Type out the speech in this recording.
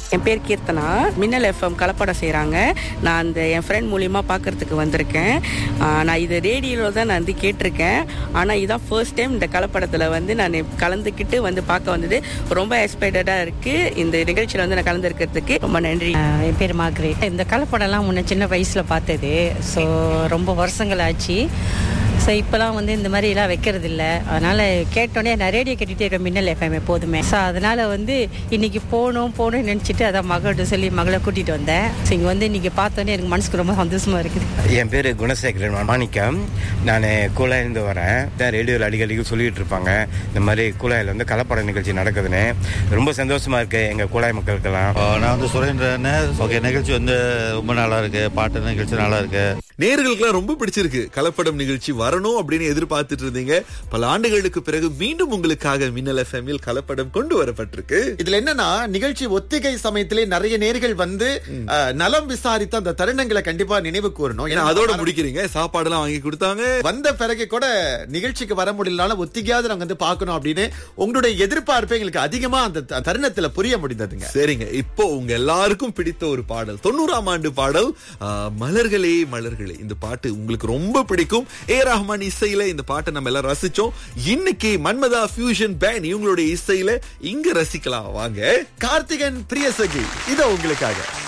என் பேர் கீர்த்தனா மின்னல் எஃப்எம் கலப்படம் செய்கிறாங்க நான் அந்த என் ஃப்ரெண்ட் மூலியமாக பார்க்கறதுக்கு வந்திருக்கேன் ஆஹ் நான் இது ரேடியோவில் தான் நான் வந்து கேட்டிருக்கேன் ஆனால் இதான் ஃபர்ஸ்ட் டைம் இந்த கலப்படத்தில் வந்து நான் கலந்துக்கிட்டு வந்து பார்க்க வந்தது ரொம்ப எக்ஸ்பெக்டடாக இருக்குது இந்த நிகழ்ச்சியில் வந்து நான் கலந்துருக்கிறதுக்கு ரொம்ப நன்றி ஆஹ் என் பேர் மார்க்ரேட் இந்த கலப்படம்லாம் முன்ன சின்ன வயசில் பார்த்தது ஸோ ரொம்ப வருஷங்கள் ஆச்சு ஸோ இப்போலாம் வந்து இந்த மாதிரி எல்லாம் வைக்கிறது இல்லை அதனால் கேட்டோடனே நான் ரேடியோ கேட்டுகிட்டே இருக்கேன் மின்னல் எஃப்எம் எப்போதுமே ஸோ அதனால் வந்து இன்னைக்கு போகணும் போகணும்னு நினச்சிட்டு அதான் மகள்கிட்ட சொல்லி மகளை கூட்டிகிட்டு வந்தேன் ஸோ இங்கே வந்து இன்றைக்கி பார்த்தோன்னே எனக்கு மனசுக்கு ரொம்ப சந்தோஷமாக இருக்குது என் பேர் குணசேகரன் மாணிக்கம் நான் கூலாயிருந்து வரேன் தான் ரேடியோவில் அடிக்கடிக்கு சொல்லிட்டு இருப்பாங்க இந்த மாதிரி கூலாயில் வந்து கலப்பட நிகழ்ச்சி நடக்குதுன்னு ரொம்ப சந்தோஷமா இருக்கு எங்க கூலாய் மக்களுக்கெல்லாம் ஆ, நான் வந்து சுரேந்திரன் ஓகே நிகழ்ச்சி வந்து ரொம்ப நல்லா இருக்கு பாட்டு நிகழ்ச்சி நல்லா இருக்கு நேர்களுக்கெல்லாம் ரொம்ப பிடிச்சிருக்கு கலப்படம் நிகழ்ச்சி வரணும் அப்படின்னு எதிர்பார்த்துட்டு இருந்தீங்க பல ஆண்டுகளுக்கு பிறகு மீண்டும் உங்களுக்காக மின்னல் எஃப்எம்மில் கலப்படம் கொண்டு வரப்பட்டிருக்கு இதுல என்னன்னா நிகழ்ச்சி ஒத்திகை சமயத்திலே நிறைய நேர்கள் வந்து அஹ், நலம் விசாரித்த அந்த தருணங்களை கண்டிப்பா நினைவு கூறணும் ஏன்னா ஏன்னா அதோட முடிக்கிறீங்க சாப்பாடுலாம் வாங்கி கொடுத்தாங்க வந்த பிறகு கூட நிகழ்ச்சிக்கு வர முடியலனாலும் ஒத்திகையாவது நாங்க வந்து பார்க்கணும் அப்படின்னு உங்களுடைய எதிர்பார்ப்பு எங்களுக்கு அதிகமா அந்த த- தருணத்துல புரிய முடிந்ததுங்க சரிங்க இப்போ உங்க எல்லாருக்கும் பிடித்த ஒரு பாடல் தொண்ணூறாம் ஆண்டு பாடல் ஆ, மலர்களே மலர்களே இந்த பாட்டு உங்களுக்கு ரொம்ப பிடிக்கும் ஏ ரஹ்மான் இசையில இந்த பாட்டை நம்ம எல்லாம் ரசிச்சோம் இன்னைக்கு மன்மதா ஃபியூஷன் பேண்ட் இவங்களுடைய இசையில இங்க ரசிக்கலாம் வாங்க கார்த்திகன் பிரியசகி இதோ உங்களுக்காக